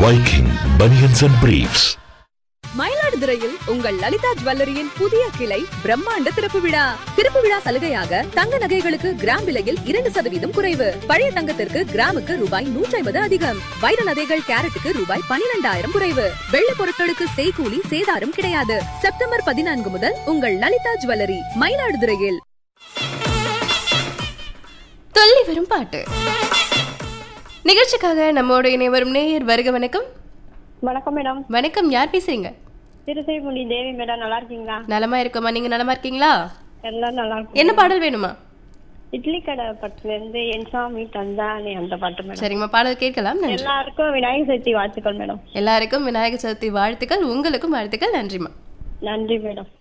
Viking Bunions and Briefs. மயிலாடுதுறையில் உங்கள் லலிதா ஜுவல்லரியின் புதிய கிளை பிரம்மாண்ட திறப்பு விழா திறப்பு விழா சலுகையாக தங்க நகைகளுக்கு கிராம் விலையில் இரண்டு சதவீதம் குறைவு பழைய தங்கத்திற்கு கிராமுக்கு ரூபாய் நூற்றி ஐம்பது அதிகம் வைர நகைகள் கேரட்டுக்கு ரூபாய் பனிரெண்டாயிரம் குறைவு வெள்ளி பொருட்களுக்கு செய்கூலி சேதாரம் கிடையாது செப்டம்பர் பதினான்கு முதல் உங்கள் லலிதா ஜுவல்லரி மயிலாடுதுறையில் துள்ளி வரும் பாட்டு நிகழ்ச்சிக்காக நம்மோடு இணை வரும் நேயர் வருக வணக்கம் வணக்கம் மேடம் வணக்கம் யார் பேசுறீங்க திருசைமொழி தேவி மேடம் நல்லா இருக்கீங்களா நலமா இருக்கோமா நீங்க நலமா இருக்கீங்களா எல்லாம் நல்லா இருக்கும் என்ன பாடல் வேணுமா இட்லி கடை படத்துல இருந்து என் சாமி தந்தானே அந்த பாட்டு மேடம் சரிங்கம்மா பாடல் கேட்கலாம் நன்றி எல்லாருக்கும் விநாயகர் சதுர்த்தி வாழ்த்துக்கள் மேடம் எல்லாருக்கும் விநாயகர் சதுர்த்தி வாழ்த்துக்கள் உங்களுக்கும் வாழ்த்துக்கள் நன்றிம்மா நன்றி மேடம்